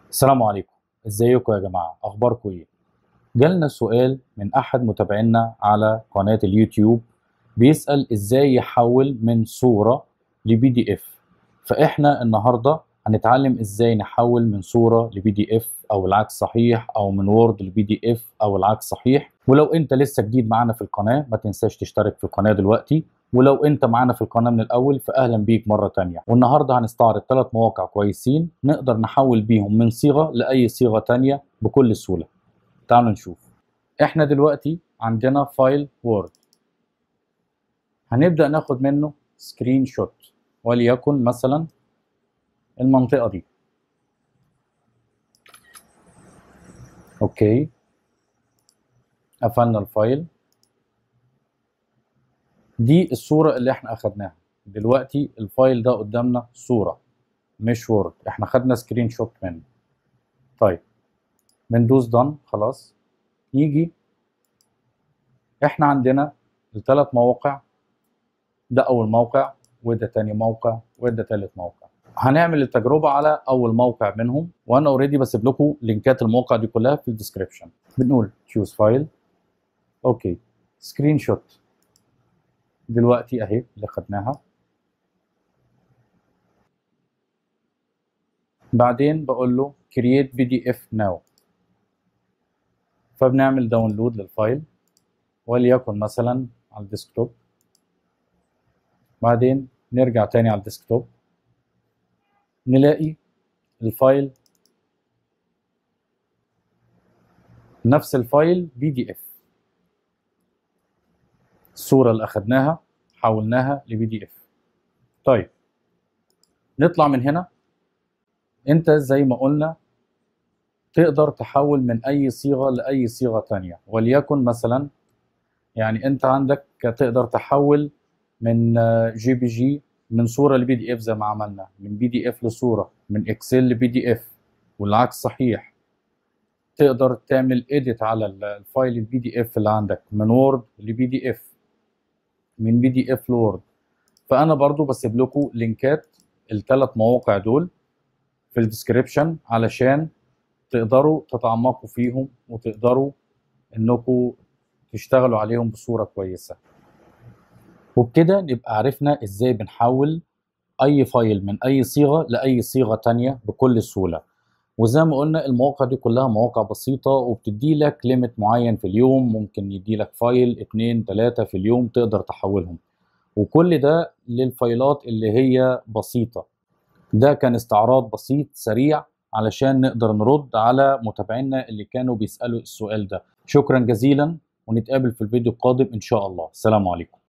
السلام عليكم ازيكم يا جماعة اخباركم ايه جالنا سؤال من احد متابعينا على قناة اليوتيوب بيسأل ازاي يحول من صورة لبي دي اف فاحنا النهاردة هنتعلم ازاي نحول من صورة لبي دي اف او العكس صحيح او من وورد لبي دي اف او العكس صحيح ولو انت لسه جديد معانا في القناة ما تنساش تشترك في القناة دلوقتي ولو انت معانا في القناة من الاول فاهلا بيك مرة تانية والنهاردة هنستعرض ثلاث مواقع كويسين نقدر نحول بيهم من صيغة لاي صيغة تانية بكل سهولة تعالوا نشوف احنا دلوقتي عندنا فايل وورد هنبدأ ناخد منه سكرين شوت وليكن مثلا المنطقة دي اوكي قفلنا الفايل دي الصورة اللي احنا اخدناها دلوقتي الفايل ده قدامنا صورة مش وورد احنا خدنا سكرين شوت منه طيب بندوس دان خلاص يجي احنا عندنا الثلاث مواقع ده اول موقع وده تاني موقع وده تالت موقع هنعمل التجربة على اول موقع منهم وانا اوريدي بسيب لكم لينكات المواقع دي كلها في الديسكريبشن بنقول تشوز فايل اوكي سكرين شوت دلوقتي اهي اللي خدناها بعدين بقول له create pdf now فبنعمل داونلود للفايل وليكن مثلا على الديسكتوب بعدين نرجع تاني على الديسكتوب نلاقي الفايل نفس الفايل بي دي اف الصورة اللي أخدناها حولناها لبي دي اف طيب نطلع من هنا انت زي ما قلنا تقدر تحول من اي صيغة لأي صيغة تانية وليكن مثلا يعني انت عندك تقدر تحول من جي بي جي من صورة لبي دي اف زي ما عملنا من بي دي اف لصورة من اكسل لبي دي اف والعكس صحيح تقدر تعمل اديت على الفايل البي دي اف اللي عندك من وورد لبي دي اف من بي دي اف لوورد فانا برضو بسيب لكم لينكات الثلاث مواقع دول في الديسكريبشن علشان تقدروا تتعمقوا فيهم وتقدروا انكم تشتغلوا عليهم بصورة كويسة وبكده نبقى عرفنا ازاي بنحول اي فايل من اي صيغة لاي صيغة تانية بكل سهولة وزي ما قلنا المواقع دي كلها مواقع بسيطة وبتدي لك ليميت معين في اليوم ممكن يدي لك فايل اتنين تلاتة في اليوم تقدر تحولهم وكل ده للفايلات اللي هي بسيطة ده كان استعراض بسيط سريع علشان نقدر نرد على متابعينا اللي كانوا بيسألوا السؤال ده شكرا جزيلا ونتقابل في الفيديو القادم إن شاء الله السلام عليكم